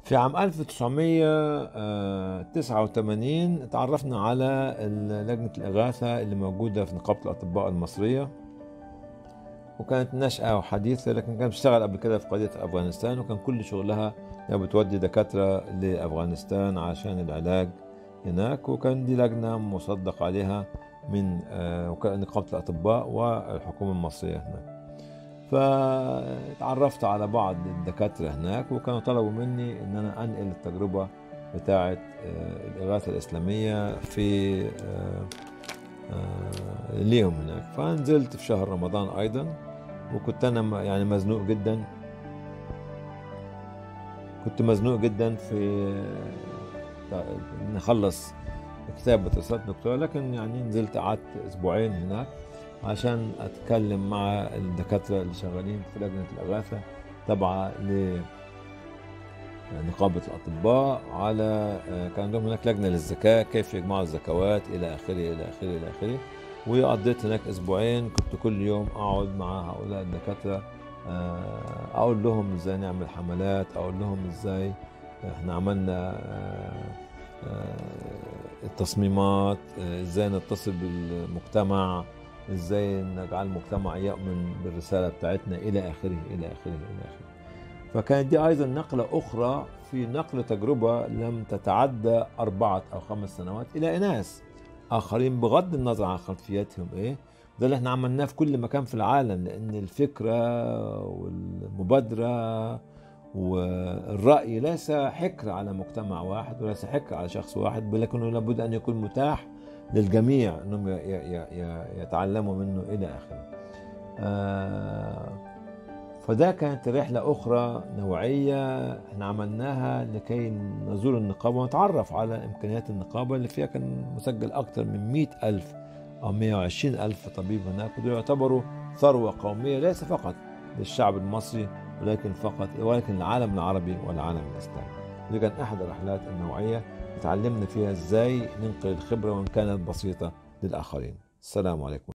في عام 1989 تعرفنا على لجنة الإغاثة اللي موجودة في نقابة الأطباء المصرية وكانت نشأة وحديثة لكن كانت بتشتغل قبل كده في قضية أفغانستان وكان كل شغلها إنها بتودي دكاترة لأفغانستان عشان العلاج هناك وكان دي لجنة مصدق عليها من آه، وكالة نقابة الأطباء والحكومة المصرية هناك فتعرفت على بعض الدكاترة هناك وكانوا طلبوا مني ان انا انقل التجربة بتاعة آه، الإغاثة الإسلامية في آه، آه، ليهم هناك فنزلت في شهر رمضان أيضا وكنت أنا م- يعني مزنوق جدا كنت مزنوق جدا في آه، نخلص كتابة رسالة دكتوراه لكن يعني نزلت قعدت أسبوعين هناك عشان أتكلم مع الدكاترة اللي شغالين في لجنة الإغاثة تابعة لنقابة الأطباء على آه، كان عندهم هناك لجنة للزكاة كيف يجمعوا الزكوات إلى آخره إلى آخره إلى آخره وقضيت هناك أسبوعين كنت كل يوم أقعد مع هؤلاء الدكاترة آه، أقول لهم إزاي نعمل حملات أقول لهم إزاي إحنا عملنا آه، آه، التصميمات آه، إزاي نتصل بالمجتمع ازاي نجعل المجتمع يؤمن بالرساله بتاعتنا الى اخره الى اخره الى اخره. فكانت دي ايضا نقله اخرى في نقل تجربه لم تتعدى اربعه او خمس سنوات الى اناس اخرين بغض النظر عن خلفياتهم ايه ده اللي احنا عملناه في كل مكان في العالم لان الفكره والمبادره والراي ليس حكر على مجتمع واحد وليس حكر على شخص واحد ولكنه لابد ان يكون متاح للجميع انهم ي- ي- ي- يتعلموا منه الى اخره. آه، فده كانت رحله اخرى نوعيه احنا عملناها لكي نزور النقابه ونتعرف على امكانيات النقابه اللي فيها كان مسجل اكثر من 100 الف او 120 الف طبيب هناك ودول يعتبروا ثروه قوميه ليس فقط للشعب المصري ولكن فقط ولكن العالم العربي والعالم الاسلامي. دي كانت احد الرحلات النوعيه تعلمنا فيها ازاي ننقل الخبره وان كانت بسيطه للاخرين. السلام عليكم.